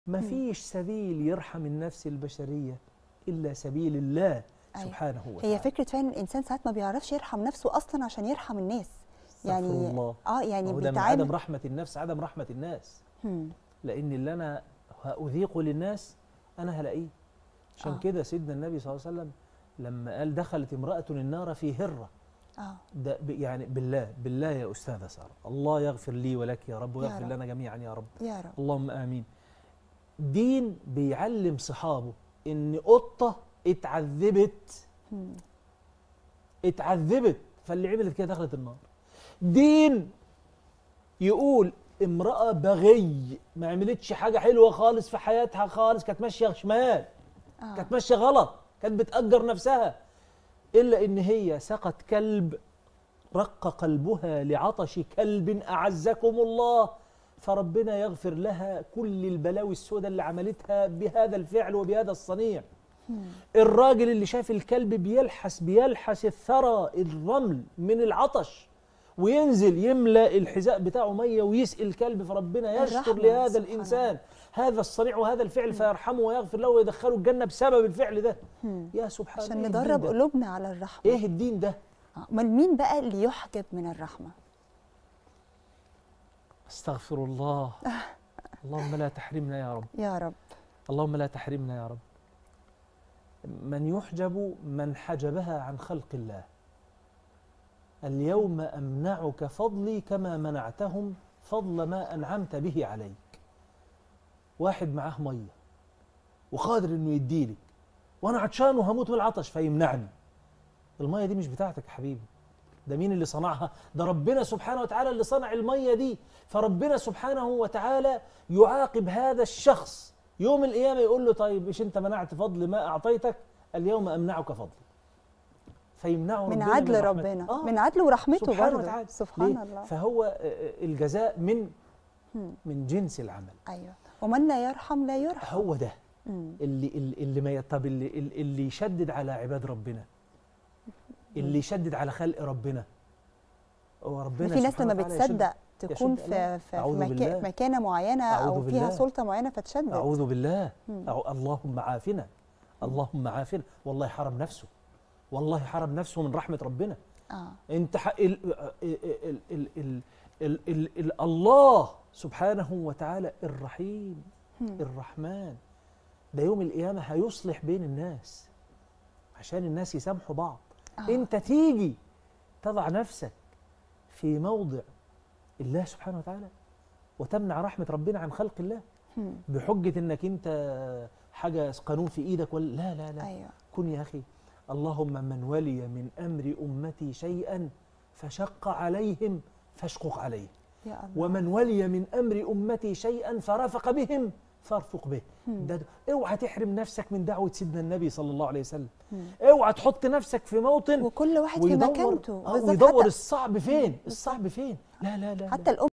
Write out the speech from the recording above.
ما فيش سبيل يرحم النفس البشرية إلا سبيل الله أيوة. سبحانه وتعالى هي فكره فعلا الانسان ساعات ما بيعرفش يرحم نفسه اصلا عشان يرحم الناس يعني استغفر الله. اه يعني هو ده من بيتعامل عدم رحمة النفس عدم رحمة الناس مم. لأن اللي أنا هأذيقه للناس أنا هلاقيه عشان آه. كده سيدنا النبي صلى الله عليه وسلم لما قال دخلت امرأة النار في هرة اه ده ب- يعني بالله بالله يا أستاذة سارة الله يغفر لي ولك يا رب ويغفر رب. لنا جميعا يا رب يا رب اللهم آمين دين بيعلم صحابه إن قطة اتعذبت مم. اتعذبت فاللي عملت كده دخلت النار دين يقول امرأة بغي ما عملتش حاجة حلوة خالص في حياتها خالص كانت ماشية شمال اه كانت ماشية غلط كانت بتأجر نفسها إلا إن هي سقت كلب رق قلبها لعطش كلب أعزكم الله فربنا يغفر لها كل البلاوي السوداء اللي عملتها بهذا الفعل وبهذا الصنيع الراجل اللي شاف الكلب بيلحس بيلحس الثرى الرمل من العطش وينزل يملأ الحذاء بتاعه مية ويسقي الكلب فربنا يشكر الرحمة لهذا سبحان الإنسان هذا الصنيع وهذا الفعل فيرحمه ويغفر له ويدخله الجنة بسبب الفعل ده يا سبحان عشان إيه الدين ندرب ده؟ قلوبنا على الرحمه ايه الدين ده آه، امال مين بقى اللي يحجب من الرحمه استغفر الله اللهم لا تحرمنا يا رب يا رب اللهم لا تحرمنا يا رب من يحجب من حجبها عن خلق الله اليوم امنعك فضلي كما منعتهم فضل ما انعمت به عليك واحد معاه ميه وقادر انه يديلك وانا عطشان وهموت من العطش فيمنعني الميه دي مش بتاعتك يا حبيبي ده مين اللي صنعها ده ربنا سبحانه وتعالى اللي صنع الميه دي فربنا سبحانه وتعالى يعاقب هذا الشخص يوم القيامه يقول له طيب مش انت منعت فضل ما اعطيتك اليوم امنعك فضلي فيمنعه من ربنا عدل رحمته. ربنا آه. من عدله ورحمته سبحانه برضه وتعالى سبحان ليه؟ الله فهو آه، آه، الجزاء من مم. من جنس العمل ايوه ومن لا يرحم لا يرحم هو ده مم. اللي اللي اللي ما ي- طب اللي اللي يشدد على عباد ربنا اللي يشدد على خلق ربنا هو ربنا في ناس سبحانه لما وتعالى يشد- بتصدق تكون يشد لا. في في, في أعوذ مكا بالله. مكانه معينه او أعوذ فيها بالله. سلطه معينه فتشدد أعوذ بالله مم. أو اللهم عافنا اللهم عافنا والله حرم نفسه والله حرم نفسه من رحمة ربنا اه انت ح... ال... ال... ال... ال... ال... ال... ال... ال... الله سبحانه وتعالى الرحيم مم. الرحمن ده يوم القيامة هيصلح بين الناس عشان الناس يسامحوا بعض آه. انت تيجي تضع نفسك في موضع الله سبحانه وتعالى وتمنع رحمة ربنا عن خلق الله مم. بحجة انك انت حاجة قانون في ايدك ولا لا لا لا ايوه كن يا أخي اللهم من ولي من أمر أمتي شيئا فشق عليهم فاشقق عليه يا الله ومن ولي من أمر أمتي شيئا فرفق بهم فارفق به مم. ده اوعى تحرم نفسك من دعوة سيدنا النبي صلى الله عليه وسلم مم. اوعى تحط نفسك في موطن وكل واحد في ويدور مكانته آه، بالظبط ويدور حتى, الصعب فين الصعب فين لا لا لا, لا. حتى الام